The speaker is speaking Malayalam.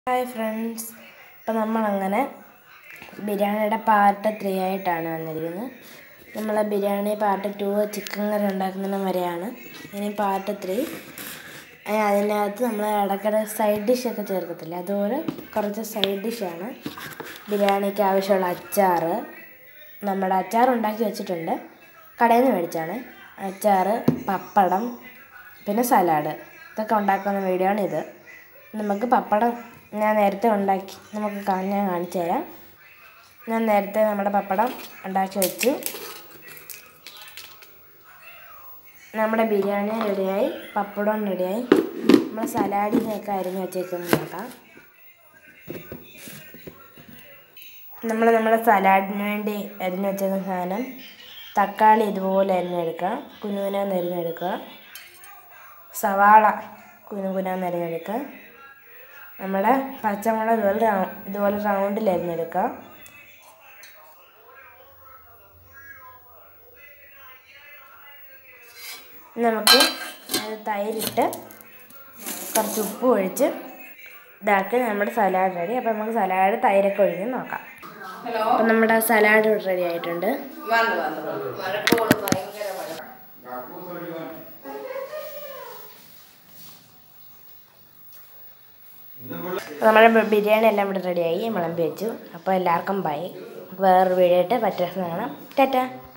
ഹായ് ഫ്രണ്ട്സ് അപ്പം നമ്മളങ്ങനെ ബിരിയാണിയുടെ പാർട്ട് ത്രീ ആയിട്ടാണ് വന്നിരിക്കുന്നത് നമ്മൾ biryani part two chicken curry ഉണ്ടാക്കുന്നതിന് വരെയാണ് ഇനി പാർട്ട് ത്രീ അതിനകത്ത് നമ്മൾ ഇടയ്ക്കിടെ സൈഡ് ഡിഷൊക്കെ ചേർക്കത്തില്ല അതുപോലെ കുറച്ച് സൈഡ് ഡിഷാണ് ബിരിയാണിക്ക് ആവശ്യമുള്ള അച്ചാർ നമ്മുടെ അച്ചാർ ഉണ്ടാക്കി വെച്ചിട്ടുണ്ട് കടയിൽ നിന്ന് മേടിച്ചാണ് അച്ചാർ പപ്പടം പിന്നെ സലാഡ് ഇതൊക്കെ ഉണ്ടാക്കുന്ന വീഡിയോ ആണ് ഇത് നമുക്ക് പപ്പടം ഞാൻ നേരത്തെ ഉണ്ടാക്കി നമുക്ക് കാ- ഞാൻ കാണിച്ചു തരാം ഞാൻ നേരത്തെ നമ്മുടെ പപ്പടം ഉണ്ടാക്കി വെച്ചു നമ്മുടെ ബിരിയാണി റെഡിയായി പപ്പടം റെഡിയായി നമ്മൾ സലാഡിനെയൊക്കെ അരിഞ്ഞ് വെച്ചേക്കുന്നത് നോക്കാം നമ്മൾ നമ്മുടെ സലാഡിന് വേണ്ടി അരിഞ്ഞ് വെച്ചേക്കുന്ന സാധനം തക്കാളി ഇതുപോലെ അരിഞ്ഞെടുക്കുക കുനുകുനാന്ന് അരിഞ്ഞെടുക്കുക സവാള കുനുകുനാന്ന് അരിഞ്ഞെടുക്കുക നമ്മുടെ പച്ചമുളക് ഇതുപോലെ റൗ- ഇതുപോലെ റൗണ്ടിൽ അരിഞ്ഞെടുക്കുക നമുക്ക് അത് തൈരിട്ട് കുറച്ച് ഉപ്പ് ഒഴിച്ച് ഇതാക്കി നമ്മുടെ സലാഡ് റെഡി അപ്പോൾ നമുക്ക് സലാഡ് തൈരൊക്കെ ഒഴിഞ്ഞ് നോക്കാം അപ്പം നമ്മുടെ സലാഡ് റെഡി ആയിട്ടുണ്ട് വന്നു വന്നു വന്നു മഴക്കോള് ഭയങ്കര മഴ നമ്മുടെ ബി- ബിരിയാണി എല്ലാം ഇവിടെ റെഡിയായി വിളമ്പി വെച്ചു അപ്പോൾ എല്ലാവർക്കും ബൈ വേറൊരു വീഡിയോ ആയിട്ട് പറ്റുന്ന കാണാം ടാറ്റ